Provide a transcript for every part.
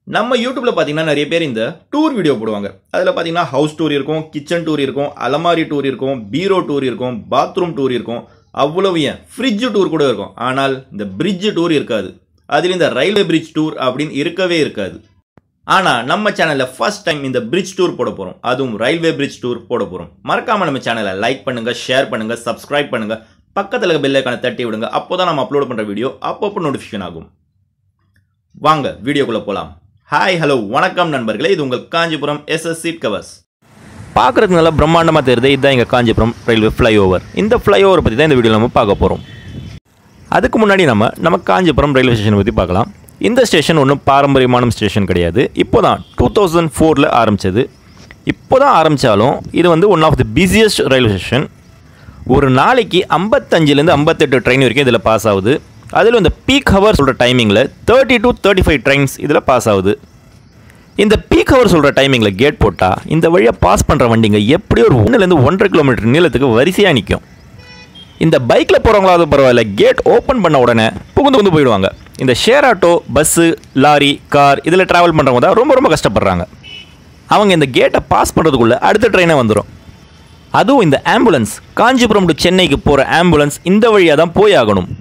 நம்ம யூடியூப்ல பார்த்தீங்கன்னா நிறைய பேர் இந்த டூர் வீடியோ போடுவாங்க அதில் பார்த்தீங்கன்னா ஹவுஸ் டூர் இருக்கும் கிச்சன் டூர் இருக்கும் அலமாரி டூர் இருக்கும் பீரோ டூர் இருக்கும் பாத்ரூம் டூர் இருக்கும் அவ்வளவு ஏன் ஃப்ரிட்ஜ் டூர் கூட இருக்கும் ஆனால் இந்த பிரிட்ஜ் டூர் இருக்காது அதில் இந்த ரயில்வே பிரிட்ஜ் டூர் அப்படின்னு இருக்கவே இருக்காது ஆனால் நம்ம சேனலில் ஃபர்ஸ்ட் டைம் இந்த பிரிட்ஜ் டூர் போட போகிறோம் அதுவும் ரயில்வே பிரிட்ஜ் டூர் போட போகிறோம் மறக்காம நம்ம சேனலை லைக் பண்ணுங்க ஷேர் பண்ணுங்க சப்ஸ்கிரைப் பண்ணுங்க பக்கத்தில் இருக்க பெல்லைக்கான தட்டி விடுங்க அப்போதான் நம்ம அப்லோட் பண்ணுற வீடியோ அப்பப்போ நோட்டிஃபிகேஷன் ஆகும் வாங்க வீடியோக்குள்ள போலாம் ஹாய் ஹலோ வணக்கம் நண்பர்களே இது உங்கள் காஞ்சிபுரம் எஸ்எஸ் சீட் கவர்ஸ் பார்க்குறதுக்கு நல்லா பிரம்மாண்டமாக தெரியுது இதுதான் எங்கள் காஞ்சிபுரம் ரயில்வே ஃப்ளைஓவர் இந்த ஃப்ளைஓவர் பற்றி தான் இந்த வீடியோவில் நம்ம பார்க்க போகிறோம் அதுக்கு முன்னாடி நம்ம நம்ம காஞ்சிபுரம் ரயில்வே ஸ்டேஷன் பற்றி பார்க்கலாம் இந்த ஸ்டேஷன் ஒன்றும் பாரம்பரியமான ஸ்டேஷன் கிடையாது இப்போ தான் டூ தௌசண்ட் ஃபோரில் ஆரம்பித்தது இப்போ தான் ஆரம்பித்தாலும் இது வந்து one of the busiest railway station ஒரு நாளைக்கு ஐம்பத்தஞ்சிலேருந்து ஐம்பத்தெட்டு ட்ரெயின் வரைக்கும் இதில் பாஸ் ஆகுது அதில் இந்த பீக் ஹவர் சொல்கிற டைமிங்கில் thirty to thirty five trains இதில் பாஸ் ஆகுது இந்த பீக் ஹவர் சொல்கிற டைமிங்கில் கேட் போட்டால் இந்த வழியாக பாஸ் பண்ணுற வண்டிங்க எப்படி ஒரு ஒன்றுலேருந்து ஒன்றரை கிலோமீட்டர் நீளத்துக்கு வரிசையாக நிற்கும் இந்த பைக்கில் போகிறவங்களாவது பரவாயில்ல கேட் ஓப்பன் பண்ண உடனே புகுந்து புகுந்து போயிடுவாங்க இந்த share auto bus lorry car இதில் ட்ராவல் பண்ணுறவங்க தான் ரொம்ப ரொம்ப கஷ்டப்படுறாங்க அவங்க இந்த கேட்டை பாஸ் பண்ணுறதுக்குள்ளே அடுத்த ட்ரெயினே வந்துடும் அதுவும் இந்த ஆம்புலன்ஸ் காஞ்சிபுரம் டு சென்னைக்கு போகிற ஆம்புலன்ஸ் இந்த வழியாக தான் போய் ஆகணும்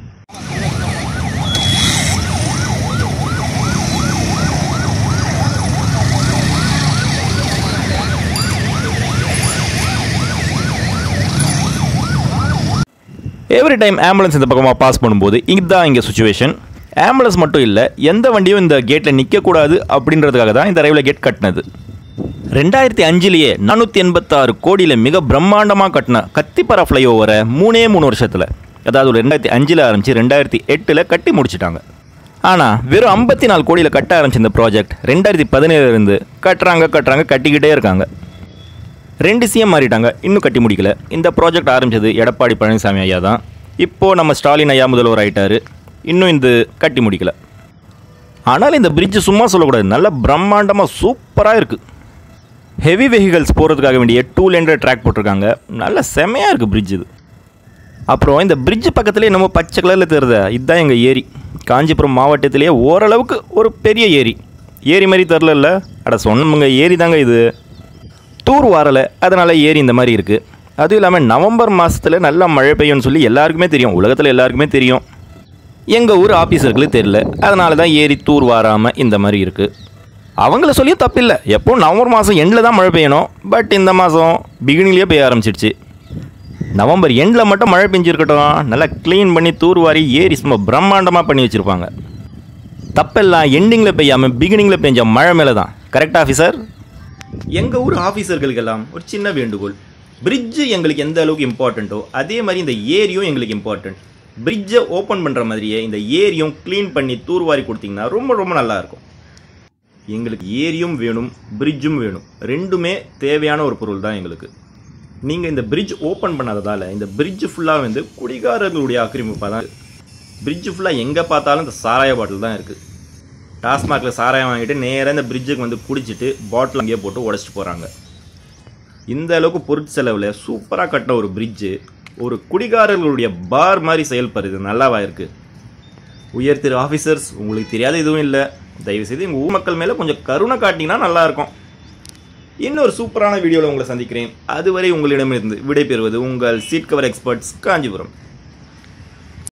எவ்ரி டைம் ஆம்புலன்ஸ் இந்த பக்கமாக பாஸ் பண்ணும்போது இதுதான் இங்கே சுச்சுவேஷன் ஆம்புலன்ஸ் மட்டும் இல்லை எந்த வண்டியும் இந்த கேட்டில் நிற்கக்கூடாது அப்படின்றதுக்காக தான் இந்த ரயில்வே கேட் கட்டினது ரெண்டாயிரத்தி அஞ்சுலேயே நானூற்றி எண்பத்தாறு கோடியில் மிக பிரம்மாண்டமாக கட்டின கத்திப்பரா ஃப்ளைஓவரை மூணே மூணு வருஷத்தில் அதாவது ஒரு ரெண்டாயிரத்தி அஞ்சில் ஆரம்பித்து ரெண்டாயிரத்தி எட்டில் கட்டி முடிச்சிட்டாங்க ஆனால் வெறும் ஐம்பத்தி நாலு கோடியில் கட்ட ஆரம்பிச்ச இந்த ப்ராஜெக்ட் ரெண்டாயிரத்தி பதினேழுலேருந்து கட்டுறாங்க கட்டுறாங்க கட்டிக்கிட்டே இருக்காங்க ரெண்டு சிஎம் மாறிட்டாங்க இன்னும் கட்டி முடிக்கல இந்த ப்ராஜெக்ட் ஆரம்பிச்சது எடப்பாடி பழனிசாமி ஐயா தான் இப்போது நம்ம ஸ்டாலின் ஐயா முதல்வர் ஆயிட்டாரு இன்னும் இந்த கட்டி முடிக்கல ஆனால் இந்த பிரிட்ஜ் சும்மா சொல்லக்கூடாது நல்ல பிரம்மாண்டமாக சூப்பராக இருக்குது ஹெவி வெஹிக்கல்ஸ் போகிறதுக்காக வேண்டிய டூ லேண்டர் ட்ராக் போட்டிருக்காங்க நல்ல செமையாக இருக்குது பிரிட்ஜ் இது அப்புறம் இந்த பிரிட்ஜ் பக்கத்துலேயே நம்ம பச்சை கலரில் தெரியுத இதுதான் எங்கள் ஏரி காஞ்சிபுரம் மாவட்டத்திலேயே ஓரளவுக்கு ஒரு பெரிய ஏரி ஏரி மாதிரி தெரில அட சொன்னவங்க ஏரி தாங்க இது தூர் வாரலை அதனால் ஏரி இந்த மாதிரி இருக்குது அதுவும் இல்லாமல் நவம்பர் மாதத்தில் நல்லா மழை பெய்யும்னு சொல்லி எல்லாருக்குமே தெரியும் உலகத்தில் எல்லாருக்குமே தெரியும் எங்கள் ஊர் ஆஃபீஸர்களுக்கு தெரியல அதனால தான் ஏரி தூர் வாராமல் இந்த மாதிரி இருக்குது அவங்கள சொல்லியும் தப்பில்லை எப்போ நவம்பர் மாதம் எண்டில் தான் மழை பெய்யணும் பட் இந்த மாதம் பிகினிங்லேயே பெய்ய ஆரம்பிச்சிடுச்சு நவம்பர் எண்டில் மட்டும் மழை பெஞ்சிருக்கட்டும் நல்லா க்ளீன் பண்ணி தூர்வாரி ஏரி சும்மா பிரம்மாண்டமாக பண்ணி வச்சுருப்பாங்க தப்பெல்லாம் எண்டிங்கில் பெய்யாமல் பிகினிங்கில் பெஞ்ச மழை மேலே தான் கரெக்ட் ஆஃபீஸர் எங்கள் ஊர் ஆஃபீஸர்களுக்கெல்லாம் ஒரு சின்ன வேண்டுகோள் பிரிட்ஜு எங்களுக்கு எந்த அளவுக்கு இம்பார்ட்டண்ட்டோ அதே மாதிரி இந்த ஏரியும் எங்களுக்கு இம்பார்ட்டண்ட் பிரிட்ஜை ஓப்பன் பண்ணுற மாதிரியே இந்த ஏரியும் க்ளீன் பண்ணி தூர்வாரி கொடுத்தீங்கன்னா ரொம்ப ரொம்ப நல்லாயிருக்கும் எங்களுக்கு ஏரியும் வேணும் பிரிட்ஜும் வேணும் ரெண்டுமே தேவையான ஒரு பொருள் தான் எங்களுக்கு நீங்கள் இந்த பிரிட்ஜ் ஓப்பன் பண்ணாததால் இந்த பிரிட்ஜ் ஃபுல்லாக வந்து குடிகாரர்களுடைய ஆக்கிரமிப்பாக தான் பிரிட்ஜ் ஃபுல்லாக எங்கே பார்த்தாலும் இந்த சாராய பாட்டில் தான் இருக்குது டாஸ்மாகில் சாராயம் வாங்கிட்டு நேராக இந்த பிரிட்ஜுக்கு வந்து குடிச்சிட்டு பாட்டில் அங்கேயே போட்டு உடச்சிட்டு போகிறாங்க இந்த அளவுக்கு பொருட் செலவில் சூப்பராக கட்டின ஒரு பிரிட்ஜு ஒரு குடிகாரர்களுடைய பார் மாதிரி செயல்படுது நல்லாவா இருக்குது உயர் திரு ஆஃபீஸர்ஸ் உங்களுக்கு தெரியாத எதுவும் இல்லை தயவுசெய்து எங்கள் ஊர் மக்கள் மேலே கொஞ்சம் கருணை காட்டிங்கன்னா நல்லாயிருக்கும் இன்னொரு சூப்பரான வீடியோவில் உங்களை சந்திக்கிறேன் அதுவரை உங்களிடமிருந்து விடைபெறுவது உங்கள் சீட் கவர் எக்ஸ்பர்ட்ஸ் காஞ்சிபுரம்